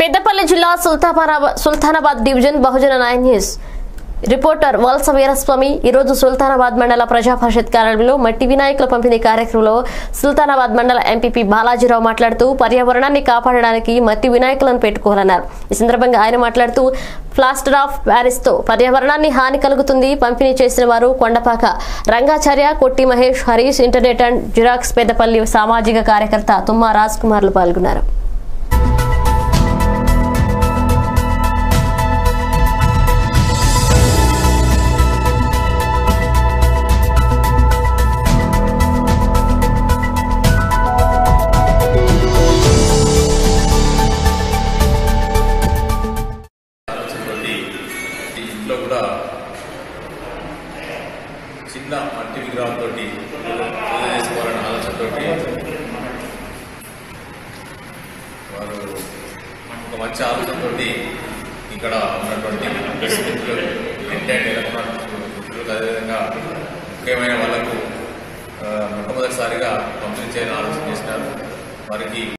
పెద్దపల్లి జిల్లా Sultanabad Sultanabad division Bahujana nine news reporter Valasa Veeraswamy ఈరోజు సుల్తానాబాద్ మండల ప్రజా పరిషత్ కార్యాలయంలో మట్టి వినాయకుల పంపిణీ కార్యక్రమంలో సుల్తానాబాద్ మండల ఎంపీపీ బాలాజీరావు మాట్లాడుతూ పర్యావరణాన్ని కాపాడడానికి మట్టి వినాయకులను పెట్టుకోవాలన్నారు ఈ సందర్భంగా ఆయన మాట్లాడుతూ ప్లాస్టర్ ఆఫ్ ప్యారిస్ తో పర్యావరణాన్ని హాని కలుగుతుంది పంపిణీ చేసిన వారు కొండపాక రంగాచార్య కొట్టి Mahesh Harish internet and xerox Peddapalli సామాజిక కార్యకర్త తుమ్మా రాజ్ కుమార్లు పాల్గొన్నారు ఆలోచనతోటి ఈ ఇంట్లో కూడా చిన్న మట్టి విగ్రహంతో పూజ చేసుకోవాలనే ఆలోచనతోటి వారు ఒక మంచి ఆలోచనతోటి ఇక్కడ ఉన్నటువంటి ప్రెస్ మిత్రులు ప్రింట్ అండ్ ఎలక్ట్రానిక్ మిత్రులు అదేవిధంగా ముఖ్యమైన వాళ్ళకు ఆ, మొట్టమొదటిసారిగా పంపిణీ చేయాలని ఆలోచన చేసినారు వారికి